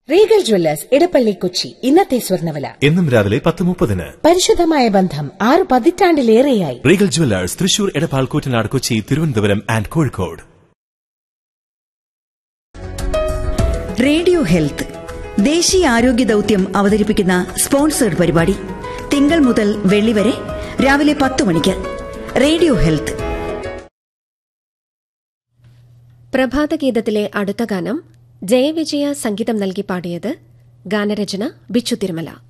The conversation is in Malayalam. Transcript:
റീഗൽ ജ്വല്ലേഴ്സ് ഇടപ്പള്ളി കൊച്ചി ഇന്നത്തെ സ്വർണ്ണവില എന്നും രാവിലെ പത്ത് മുപ്പതിന് പരിശുദ്ധമായ ബന്ധം ആറ് പതിറ്റാണ്ടിലേറെയായി Regal jewellers Thrissur Edappal Koottanad Kochi Thiruvananthapuram and Kozhikode radio health ദേശീയ ആരോഗ്യ ദൌത്യം അവതരിപ്പിക്കുന്ന സ്പോൺസേഡ് പരിപാടി തിങ്കൾ മുതൽ വെള്ളി വരെ രാവിലെ പത്ത് മണിക്ക് റേഡിയോ ഹെൽത്ത് പ്രഭാതഗീതത്തിലെ അടുത്ത ഗാനം ജയവിജയ സംഗീതം നൽകി പാടിയത് ഗാനരചന ബിച്ചു തിരുമല